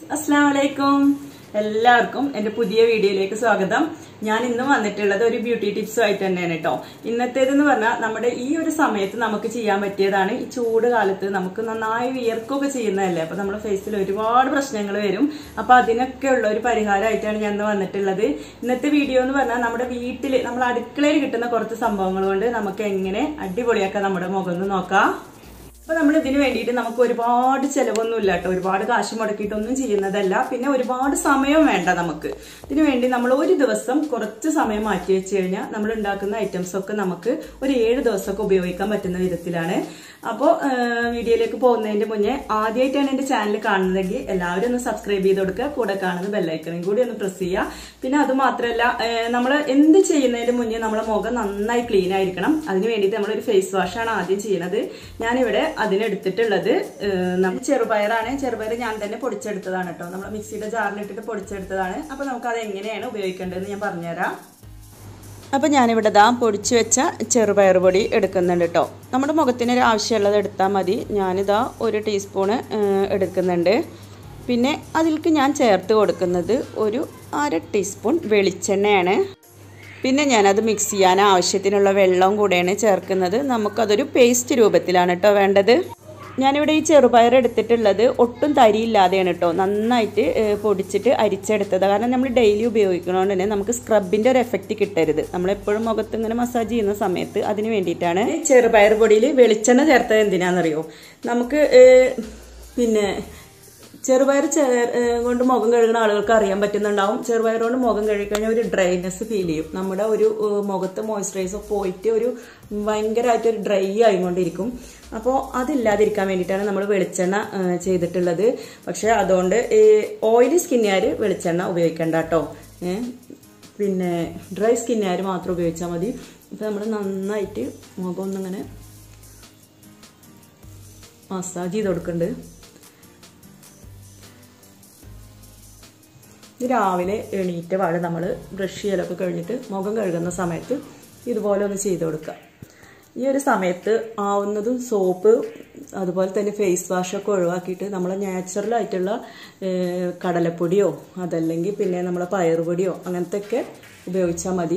അസ്സാം വലൈക്കും എല്ലാവർക്കും എൻ്റെ പുതിയ വീഡിയോയിലേക്ക് സ്വാഗതം ഞാൻ ഇന്ന് വന്നിട്ടുള്ളത് ഒരു ബ്യൂട്ടി ടിപ്സും ആയിട്ട് തന്നെയാണ് കേട്ടോ ഇന്നത്തേതെന്ന് പറഞ്ഞാൽ നമ്മുടെ ഈ ഒരു സമയത്ത് നമുക്ക് ചെയ്യാൻ പറ്റിയതാണ് ഈ ചൂട് കാലത്ത് നമുക്ക് നന്നായി വിയർക്കുകയൊക്കെ ചെയ്യുന്നതല്ലേ അപ്പൊ നമ്മുടെ ഫേസിൽ ഒരുപാട് പ്രശ്നങ്ങൾ വരും അപ്പൊ അതിനൊക്കെ ഉള്ള ഒരു പരിഹാരമായിട്ടാണ് ഞാൻ ഇന്ന് വന്നിട്ടുള്ളത് ഇന്നത്തെ വീഡിയോ എന്ന് പറഞ്ഞാൽ നമ്മുടെ വീട്ടിൽ നമ്മുടെ അടുക്കളയിൽ കിട്ടുന്ന കുറച്ച് സംഭവങ്ങൾ കൊണ്ട് നമുക്ക് എങ്ങനെ അടിപൊളിയാക്കാം നമ്മുടെ മുഖം ഒന്ന് നോക്കാം അപ്പൊ നമ്മൾ ഇതിന് വേണ്ടിയിട്ട് നമുക്ക് ഒരുപാട് ചെലവൊന്നും ഇല്ല കേട്ടോ ഒരുപാട് കാശ് മുടക്കിയിട്ടൊന്നും ചെയ്യുന്നതല്ല പിന്നെ ഒരുപാട് സമയം വേണ്ട നമുക്ക് ഇതിനു വേണ്ടി നമ്മൾ ഒരു ദിവസം കുറച്ച് സമയം മാറ്റി വെച്ച് കഴിഞ്ഞാൽ നമ്മൾ ഉണ്ടാക്കുന്ന ഐറ്റംസ് ഒക്കെ നമുക്ക് ഒരു ഏഴ് ദിവസമൊക്കെ ഉപയോഗിക്കാൻ പറ്റുന്ന വിധത്തിലാണ് അപ്പോൾ വീഡിയോയിലേക്ക് പോകുന്നതിന്റെ മുന്നേ ആദ്യമായിട്ടാണ് എന്റെ ചാനൽ കാണുന്നതെങ്കിൽ എല്ലാവരും ഒന്ന് സബ്സ്ക്രൈബ് ചെയ്ത് കൊടുക്കുക കൂടെ കാണുന്ന ബെല്ലൈക്കണും കൂടി ഒന്ന് പ്രസ് ചെയ്യുക പിന്നെ അത് മാത്രമല്ല നമ്മൾ എന്ത് ചെയ്യുന്നതിന് മുന്നേ നമ്മളെ മുഖം നന്നായി ക്ലീൻ ആയിരിക്കണം അതിന് വേണ്ടിയിട്ട് നമ്മളൊരു ഫേസ് വാഷാണ് ആദ്യം ചെയ്യുന്നത് ഞാനിവിടെ അതിനെടുത്തിട്ടുള്ളത് നമ്മൾ ചെറുപയറാണ് ചെറുപയർ ഞാൻ തന്നെ പൊടിച്ചെടുത്തതാണ് കേട്ടോ നമ്മൾ മിക്സിയുടെ ജാറിലിട്ടിട്ട് പൊടിച്ചെടുത്തതാണ് അപ്പൊ നമുക്ക് അത് എങ്ങനെയാണ് ഉപയോഗിക്കേണ്ടതെന്ന് ഞാൻ പറഞ്ഞുതരാം അപ്പോൾ ഞാനിവിടെ ദാ പൊടിച്ചു വെച്ച ചെറുപയർ പൊടി എടുക്കുന്നുണ്ട് കേട്ടോ നമ്മുടെ മുഖത്തിന് ഒരു ആവശ്യമുള്ളത് എടുത്താൽ മതി ഞാനിതാ ഒരു ടീസ്പൂണ് എടുക്കുന്നുണ്ട് പിന്നെ അതിലേക്ക് ഞാൻ ചേർത്ത് കൊടുക്കുന്നത് ഒരു അര ടീസ്പൂൺ വെളിച്ചെണ്ണയാണ് പിന്നെ ഞാനത് മിക്സ് ചെയ്യാൻ ആവശ്യത്തിനുള്ള വെള്ളവും കൂടെയാണ് ചേർക്കുന്നത് നമുക്കതൊരു പേസ്റ്റ് രൂപത്തിലാണ് കേട്ടോ വേണ്ടത് ഞാനിവിടെ ഈ ചെറുപയർ എടുത്തിട്ടുള്ളത് ഒട്ടും തരിയില്ലാതെയാണ് കേട്ടോ നന്നായിട്ട് പൊടിച്ചിട്ട് അരിച്ചെടുത്തത് കാരണം നമ്മൾ ഡെയിലി ഉപയോഗിക്കുന്നതുകൊണ്ട് തന്നെ നമുക്ക് സ്ക്രബിൻ്റെ ഒരു എഫക്റ്റ് കിട്ടരുത് നമ്മളെപ്പോഴും മുഖത്ത് ഇങ്ങനെ മസാജ് ചെയ്യുന്ന സമയത്ത് അതിന് വേണ്ടിയിട്ടാണ് ചെറുപയർ പൊടിയിൽ വെളിച്ചെണ്ണ ചേർത്തത് എന്തിനാണെന്നറിയോ നമുക്ക് പിന്നെ ചെറുപയർ കൊണ്ട് മുഖം കഴുകുന്ന ആളുകൾക്ക് അറിയാൻ പറ്റുന്നുണ്ടാവും ചെറുപയർ കൊണ്ട് മുഖം കഴുകിക്കഴിഞ്ഞാൽ ഒരു ഡ്രൈനെസ് ഫീൽ ചെയ്യും നമ്മുടെ ഒരു മുഖത്ത് മോയ്സ്ചറൈസർ പോയിട്ട് ഒരു ഭയങ്കരമായിട്ട് ഒരു ഡ്രൈ ആയിക്കൊണ്ടിരിക്കും അപ്പോൾ അതില്ലാതിരിക്കാൻ വേണ്ടിയിട്ടാണ് നമ്മൾ വെളിച്ചെണ്ണ ചെയ്തിട്ടുള്ളത് പക്ഷെ അതുകൊണ്ട് ഓയിലി സ്കിന്നുകാർ വെളിച്ചെണ്ണ ഉപയോഗിക്കേണ്ട കേട്ടോ പിന്നെ ഡ്രൈ സ്കിന്നുകാർ മാത്രം ഉപയോഗിച്ചാൽ മതി അപ്പോൾ നമ്മൾ നന്നായിട്ട് മുഖം ഒന്നിങ്ങനെ മസാജ് ചെയ്ത് കൊടുക്കുന്നുണ്ട് രാവിലെ എണീറ്റ പാട് നമ്മൾ ബ്രഷ് ചെയ്യലൊക്കെ കഴിഞ്ഞിട്ട് മുഖം കഴുകുന്ന സമയത്ത് ഇതുപോലെ ഒന്ന് ചെയ്ത് കൊടുക്കുക ഈ ഒരു സമയത്ത് ആവുന്നതും സോപ്പ് അതുപോലെ തന്നെ ഫേസ് വാഷൊക്കെ ഒഴിവാക്കിയിട്ട് നമ്മൾ നാച്ചുറലായിട്ടുള്ള കടലപ്പൊടിയോ അതല്ലെങ്കിൽ പിന്നെ നമ്മളെ പയറുപൊടിയോ അങ്ങനത്തെ ഒക്കെ ഉപയോഗിച്ചാൽ മതി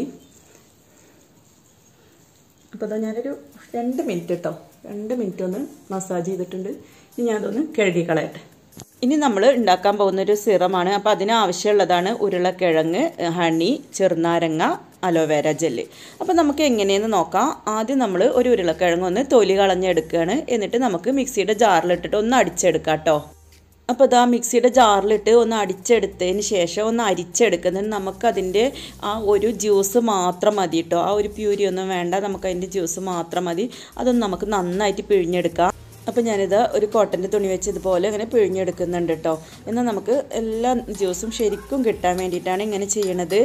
അപ്പോൾ അതാ ഞാനൊരു രണ്ട് മിനിറ്റ് കേട്ടോ രണ്ട് മിനിറ്റ് ഒന്ന് മസാജ് ചെയ്തിട്ടുണ്ട് ഇനി ഞാനതൊന്ന് കഴുകി കളയട്ടെ ഇനി നമ്മൾ ഉണ്ടാക്കാൻ പോകുന്ന ഒരു സിറമാണ് അപ്പോൾ അതിന് ആവശ്യമുള്ളതാണ് ഉരുളക്കിഴങ്ങ് ഹണി ചെറുനാരങ്ങ അലോവേര ജെല്ല് അപ്പോൾ നമുക്ക് എങ്ങനെയെന്ന് നോക്കാം ആദ്യം നമ്മൾ ഒരു ഉരുളക്കിഴങ്ങ് ഒന്ന് തൊലി കളഞ്ഞെടുക്കുകയാണ് എന്നിട്ട് നമുക്ക് മിക്സിയുടെ ജാറിലിട്ടിട്ട് ഒന്ന് അടിച്ചെടുക്കാം കേട്ടോ അപ്പോൾ ഇതാ മിക്സിയുടെ ജാറിലിട്ട് ഒന്ന് അടിച്ചെടുത്തതിന് ശേഷം ഒന്ന് അരിച്ചെടുക്കുന്നതിന് നമുക്കതിൻ്റെ ആ ഒരു ജ്യൂസ് മാത്രം മതി കേട്ടോ ആ ഒരു പ്യൂരി ഒന്നും വേണ്ട നമുക്കതിൻ്റെ ജ്യൂസ് മാത്രം മതി അതൊന്ന് നമുക്ക് നന്നായിട്ട് പിഴിഞ്ഞെടുക്കാം അപ്പോൾ ഞാനിത് ഒരു കോട്ടൻ്റെ തുണി വെച്ച് ഇതുപോലെ ഇങ്ങനെ പിഴിഞ്ഞെടുക്കുന്നുണ്ട് കേട്ടോ എന്നാൽ നമുക്ക് എല്ലാ ജ്യൂസും ശരിക്കും കിട്ടാൻ വേണ്ടിയിട്ടാണ് ഇങ്ങനെ ചെയ്യണത്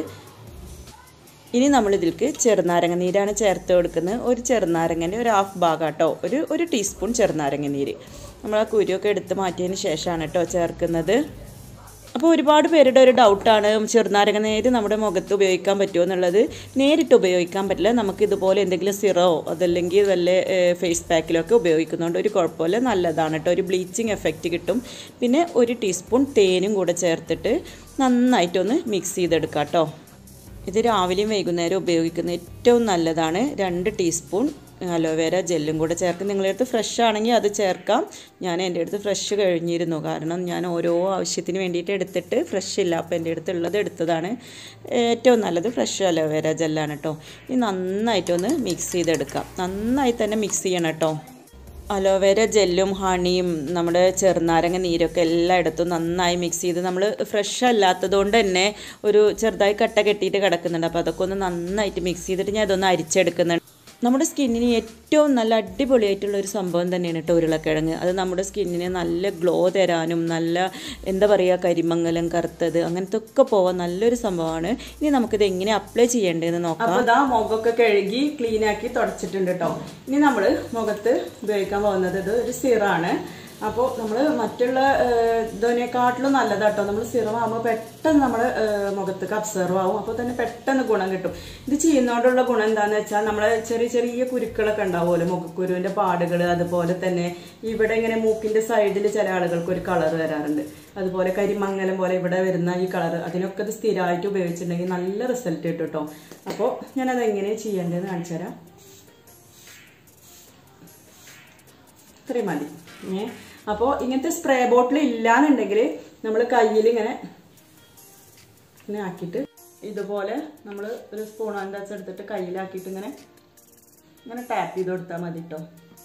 ഇനി നമ്മൾ ഇതിലേക്ക് ചെറുനാരങ്ങ നീരാണ് ചേർത്ത് കൊടുക്കുന്നത് ഒരു ചെറുനാരങ്ങൻ്റെ ഒരു ഹാഫ് ഭാഗം കേട്ടോ ഒരു ഒരു ടീസ്പൂൺ ചെറുനാരങ്ങ നീര് നമ്മൾ ആ കുരുവൊക്കെ എടുത്ത് മാറ്റിയതിന് ശേഷമാണ് കേട്ടോ ചേർക്കുന്നത് അപ്പോൾ ഒരുപാട് പേരുടെ ഒരു ഡൗട്ടാണ് ചെറുനാരങ്ങ നേര് നമ്മുടെ മുഖത്ത് ഉപയോഗിക്കാൻ പറ്റുമോ എന്നുള്ളത് നേരിട്ട് ഉപയോഗിക്കാൻ പറ്റില്ല നമുക്ക് ഇതുപോലെ എന്തെങ്കിലും സിറോ അതല്ലെങ്കിൽ വല്ല ഫേസ് പാക്കിലൊക്കെ ഉപയോഗിക്കുന്നതുകൊണ്ട് ഒരു കുഴപ്പമില്ല നല്ലതാണ് കേട്ടോ ഒരു ബ്ലീച്ചിങ് എഫക്റ്റ് കിട്ടും പിന്നെ ഒരു ടീസ്പൂൺ തേനും കൂടെ ചേർത്തിട്ട് നന്നായിട്ടൊന്ന് മിക്സ് ചെയ്തെടുക്കാം കേട്ടോ ഇത് രാവിലെയും വൈകുന്നേരം ഉപയോഗിക്കുന്ന ഏറ്റവും നല്ലതാണ് രണ്ട് ടീസ്പൂൺ അലോവേര ജെല്ലും കൂടെ ചേർക്കും നിങ്ങളുടെ അടുത്ത് ഫ്രഷ് ആണെങ്കിൽ അത് ചേർക്കാം ഞാൻ എൻ്റെ അടുത്ത് ഫ്രഷ് കഴിഞ്ഞിരുന്നു കാരണം ഞാൻ ഓരോ ആവശ്യത്തിന് വേണ്ടിയിട്ട് എടുത്തിട്ട് ഫ്രഷ് ഇല്ല അപ്പോൾ എൻ്റെ അടുത്ത് ഉള്ളത് എടുത്തതാണ് ഏറ്റവും നല്ലത് ഫ്രഷ് അലോവേര ജെല്ലാണ് കേട്ടോ ഇനി നന്നായിട്ടൊന്ന് മിക്സ് ചെയ്തെടുക്കാം നന്നായി തന്നെ മിക്സ് ചെയ്യണം കേട്ടോ അലോവേര ജെല്ലും ഹണിയും നമ്മുടെ ചെറുനാരങ്ങ നീരൊക്കെ എല്ലായിടത്തും നന്നായി മിക്സ് ചെയ്ത് നമ്മൾ ഫ്രഷ് അല്ലാത്തത് കൊണ്ട് തന്നെ ഒരു ചെറുതായി കട്ട കെട്ടിയിട്ട് കിടക്കുന്നുണ്ട് അപ്പോൾ അതൊക്കെ ഒന്ന് നന്നായിട്ട് മിക്സ് ചെയ്തിട്ട് ഞാൻ അതൊന്ന് അരിച്ചെടുക്കുന്നുണ്ട് നമ്മുടെ സ്കിന്നിന് ഏറ്റവും നല്ല അടിപൊളിയായിട്ടുള്ള ഒരു സംഭവം തന്നെയാണ് കേട്ടോ ഉരുളക്കിഴങ്ങ് അത് നമ്മുടെ സ്കിന്നിന് നല്ല ഗ്ലോ തരാനും നല്ല എന്താ പറയുക കരിമങ്ങലം കറുത്തത് അങ്ങനത്തെ ഒക്കെ പോവാൻ നല്ലൊരു സംഭവമാണ് ഇനി നമുക്കിത് എങ്ങനെ അപ്ലൈ ചെയ്യേണ്ടതെന്ന് നോക്കാം അപ്പോൾ ഇതാ മുഖമൊക്കെ കഴുകി ക്ലീൻ ആക്കി തുടച്ചിട്ടുണ്ട് കേട്ടോ ഇനി നമ്മൾ മുഖത്ത് ഉപയോഗിക്കാൻ പോകുന്നത് ഇത് ഒരു സിറാണ് അപ്പോൾ നമ്മൾ മറ്റുള്ള ഇതിനെക്കാട്ടിലും നല്ലതാട്ടോ നമ്മൾ സിറം ആകുമ്പോൾ പെട്ടെന്ന് നമ്മുടെ മുഖത്തേക്ക് അബ്സർവ് ആവും അപ്പോൾ തന്നെ പെട്ടെന്ന് ഗുണം കിട്ടും ഇത് ചെയ്യുന്നതുകൊണ്ടുള്ള ഗുണം എന്താണെന്ന് വെച്ചാൽ നമ്മളെ ചെറിയ ചെറിയ കുരുക്കളൊക്കെ ഉണ്ടാവുമല്ലോ മുഖക്കുരുവിന്റെ പാടുകൾ അതുപോലെ തന്നെ ഇവിടെ ഇങ്ങനെ മൂക്കിന്റെ സൈഡിൽ ചില ആളുകൾക്ക് ഒരു കളർ വരാറുണ്ട് അതുപോലെ കരിമങ്ങലം പോലെ ഇവിടെ വരുന്ന ഈ കളർ അതിനൊക്കെ ഇത് സ്ഥിരമായിട്ട് ഉപയോഗിച്ചിട്ടുണ്ടെങ്കിൽ നല്ല റിസൾട്ട് കിട്ടും കേട്ടോ അപ്പോൾ ഞാനത് എങ്ങനെ ചെയ്യേണ്ടതെന്ന് കാണിച്ചു തരാം ഇത്രയും മതി ഏ അപ്പോൾ ഇങ്ങനത്തെ സ്പ്രേ ബോട്ടിൽ ഇല്ലാന്നുണ്ടെങ്കിൽ നമ്മൾ കയ്യിൽ ഇങ്ങനെ ഇങ്ങനെ ആക്കിയിട്ട് ഇതുപോലെ നമ്മൾ ഒരു സ്പൂൺ എന്താ എടുത്തിട്ട് കയ്യിലാക്കിയിട്ട് ഇങ്ങനെ ഇങ്ങനെ ടാപ്പ് ചെയ്ത് കൊടുത്താൽ മതി കേട്ടോ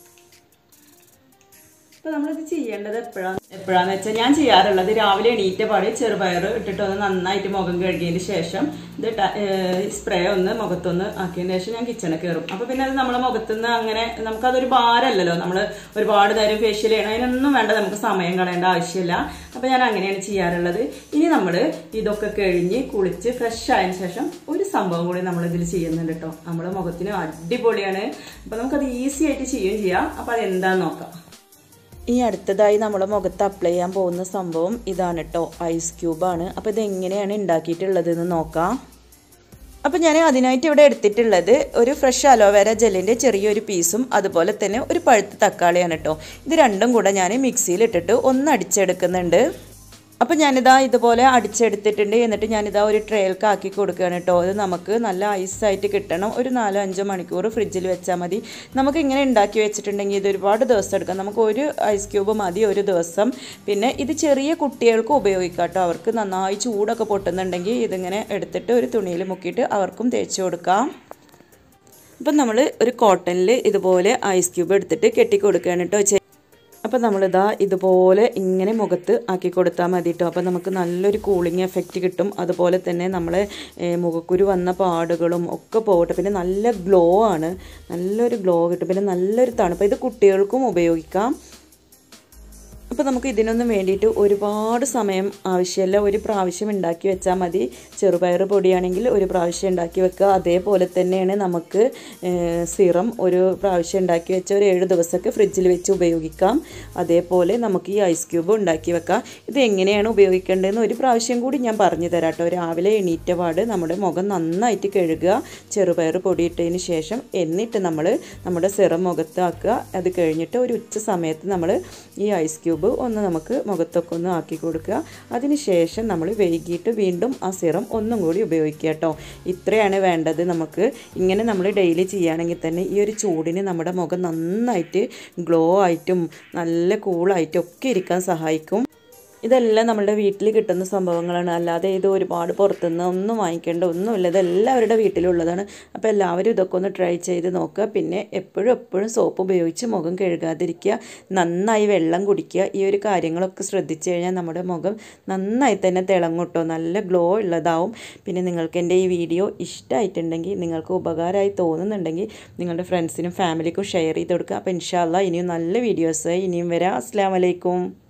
അപ്പോൾ നമ്മളിത് ചെയ്യേണ്ടത് എപ്പോഴാണ് എപ്പോഴാന്ന് വെച്ചാൽ ഞാൻ ചെയ്യാറുള്ളത് രാവിലെ എണീറ്റ പാടെ ചെറുപയർ ഇട്ടിട്ട് ഒന്ന് നന്നായിട്ട് മുഖം കഴുകിയതിന് ശേഷം ഇത് സ്പ്രേ ഒന്ന് മുഖത്തൊന്ന് ആക്കിയതിന് ശേഷം ഞാൻ കിച്ചണിൽ കയറും അപ്പോൾ പിന്നെ അത് നമ്മളെ മുഖത്തുനിന്ന് അങ്ങനെ നമുക്കതൊരു ഭാരമല്ലല്ലോ നമ്മൾ ഒരുപാട് നേരം ഫേഷ്യൽ ചെയ്യണം അതിനൊന്നും വേണ്ട നമുക്ക് സമയം കളയേണ്ട ആവശ്യമില്ല അപ്പോൾ ഞാൻ അങ്ങനെയാണ് ചെയ്യാറുള്ളത് ഇനി നമ്മൾ ഇതൊക്കെ കഴിഞ്ഞ് കുളിച്ച് ഫ്രഷ് ആയതിനു ശേഷം ഒരു സംഭവം കൂടി നമ്മൾ ഇതിൽ ചെയ്യുന്നുണ്ട് കേട്ടോ നമ്മുടെ മുഖത്തിന് അടിപൊളിയാണ് അപ്പോൾ നമുക്കത് ഈസി ആയിട്ട് ചെയ്യുകയും ചെയ്യാം അപ്പോൾ അത് എന്താന്ന് നോക്കാം ഈ അടുത്തതായി നമ്മുടെ മുഖത്ത് അപ്ലൈ ചെയ്യാൻ പോകുന്ന സംഭവം ഇതാണ് കേട്ടോ ഐസ് ക്യൂബാണ് അപ്പോൾ ഇത് എങ്ങനെയാണ് ഉണ്ടാക്കിയിട്ടുള്ളതെന്ന് നോക്കാം അപ്പോൾ ഞാൻ അതിനായിട്ട് ഇവിടെ എടുത്തിട്ടുള്ളത് ഒരു ഫ്രഷ് അലോവേര ജെല്ലിൻ്റെ ചെറിയൊരു പീസും അതുപോലെ തന്നെ ഒരു പഴുത്ത തക്കാളിയാണ് കേട്ടോ ഇത് രണ്ടും കൂടെ ഞാൻ മിക്സിയിൽ ഇട്ടിട്ട് ഒന്ന് അടിച്ചെടുക്കുന്നുണ്ട് അപ്പോൾ ഞാനിതാ ഇതുപോലെ അടിച്ചെടുത്തിട്ടുണ്ട് എന്നിട്ട് ഞാനിതാ ഒരു ട്രേയിലേക്ക് ആക്കി കൊടുക്കുകയാണ് കേട്ടോ അത് നമുക്ക് നല്ല ഐസായിട്ട് കിട്ടണം ഒരു നാലോ അഞ്ചോ മണിക്കൂർ ഫ്രിഡ്ജിൽ വെച്ചാൽ മതി നമുക്ക് ഇങ്ങനെ ഉണ്ടാക്കി വെച്ചിട്ടുണ്ടെങ്കിൽ ഇത് ഒരുപാട് ദിവസം എടുക്കാം നമുക്ക് ഒരു ഐസ് ക്യൂബ് മതി ഒരു ദിവസം പിന്നെ ഇത് ചെറിയ കുട്ടികൾക്ക് ഉപയോഗിക്കാം കേട്ടോ അവർക്ക് നന്നായി ചൂടൊക്കെ പൊട്ടുന്നുണ്ടെങ്കിൽ ഇതിങ്ങനെ എടുത്തിട്ട് ഒരു തുണിയിൽ മുക്കിയിട്ട് അവർക്കും തേച്ച് കൊടുക്കാം അപ്പം നമ്മൾ ഒരു കോട്ടണിൽ ഇതുപോലെ ഐസ് ക്യൂബ് എടുത്തിട്ട് കെട്ടി കൊടുക്കുകയാണ് കേട്ടോ അപ്പോൾ നമ്മളിതാ ഇതുപോലെ ഇങ്ങനെ മുഖത്ത് ആക്കി കൊടുത്താൽ മതി കേട്ടോ അപ്പോൾ നമുക്ക് നല്ലൊരു കൂളിംഗ് എഫക്റ്റ് കിട്ടും അതുപോലെ തന്നെ നമ്മളെ മുഖക്കുരു വന്ന പാടുകളും ഒക്കെ പോകട്ടെ പിന്നെ നല്ല ഗ്ലോ ആണ് നല്ലൊരു ഗ്ലോ കിട്ടും പിന്നെ നല്ലൊരു തണുപ്പ് ഇത് കുട്ടികൾക്കും ഉപയോഗിക്കാം അപ്പോൾ നമുക്ക് ഇതിനൊന്നും വേണ്ടിയിട്ട് ഒരുപാട് സമയം ആവശ്യമില്ല ഒരു പ്രാവശ്യം ഉണ്ടാക്കി വെച്ചാൽ മതി ചെറുപയർ പൊടിയാണെങ്കിൽ ഒരു പ്രാവശ്യം ഉണ്ടാക്കി വെക്കുക അതേപോലെ തന്നെയാണ് നമുക്ക് സിറം ഒരു പ്രാവശ്യം ഉണ്ടാക്കി വെച്ച ഒരു ഏഴ് ദിവസമൊക്കെ ഫ്രിഡ്ജിൽ വെച്ച് ഉപയോഗിക്കാം അതേപോലെ നമുക്ക് ഈ ഐസ് ക്യൂബ് ഉണ്ടാക്കി വെക്കാം ഇത് എങ്ങനെയാണ് ഉപയോഗിക്കേണ്ടതെന്ന് ഒരു പ്രാവശ്യം കൂടി ഞാൻ പറഞ്ഞു തരാം കേട്ടോ രാവിലെ എണീറ്റ പാട് നമ്മുടെ മുഖം നന്നായിട്ട് കഴുകുക ചെറുപയർ പൊടിയിട്ടതിന് ശേഷം എന്നിട്ട് നമ്മൾ നമ്മുടെ സിറം മുഖത്താക്കുക അത് കഴിഞ്ഞിട്ട് ഒരു ഉച്ച സമയത്ത് നമ്മൾ ഈ ഐസ് ക്യൂബ് ഒന്ന് നമുക്ക് മുഖത്തൊക്കെ ഒന്ന് ആക്കി കൊടുക്കുക അതിന് ശേഷം നമ്മൾ വൈകിട്ട് വീണ്ടും ആ സിറം ഒന്നും കൂടി ഉപയോഗിക്കുക കേട്ടോ ഇത്രയാണ് വേണ്ടത് നമുക്ക് ഇങ്ങനെ നമ്മൾ ഡെയിലി ചെയ്യുകയാണെങ്കിൽ തന്നെ ഈ ഒരു ചൂടിന് നമ്മുടെ മുഖം നന്നായിട്ട് ഗ്ലോ ആയിട്ടും നല്ല കൂളായിട്ടും ഒക്കെ ഇരിക്കാൻ സഹായിക്കും ഇതെല്ലാം നമ്മുടെ വീട്ടിൽ കിട്ടുന്ന സംഭവങ്ങളാണ് അല്ലാതെ ഇത് ഒരുപാട് പുറത്തുനിന്ന് ഒന്നും വാങ്ങിക്കേണ്ട ഒന്നുമില്ല ഇതെല്ലാവരുടെ വീട്ടിലുള്ളതാണ് അപ്പോൾ എല്ലാവരും ഇതൊക്കെ ഒന്ന് ട്രൈ ചെയ്ത് നോക്കുക പിന്നെ എപ്പോഴും എപ്പോഴും സോപ്പ് ഉപയോഗിച്ച് മുഖം കഴുകാതിരിക്കുക നന്നായി വെള്ളം കുടിക്കുക ഈ ഒരു കാര്യങ്ങളൊക്കെ ശ്രദ്ധിച്ചു കഴിഞ്ഞാൽ നമ്മുടെ മുഖം നന്നായി തന്നെ തിളങ്ങുട്ടോ നല്ല ഗ്ലോ ഉള്ളതാവും പിന്നെ നിങ്ങൾക്ക് എൻ്റെ ഈ വീഡിയോ ഇഷ്ടമായിട്ടുണ്ടെങ്കിൽ നിങ്ങൾക്ക് ഉപകാരമായി തോന്നുന്നുണ്ടെങ്കിൽ നിങ്ങളുടെ ഫ്രണ്ട്സിനും ഫാമിലിക്കും ഷെയർ ചെയ്ത് കൊടുക്കുക അപ്പോൾ ഇൻഷാല്ല ഇനിയും നല്ല വീഡിയോസായി ഇനിയും വരാം അസ്സാം വലൈക്കും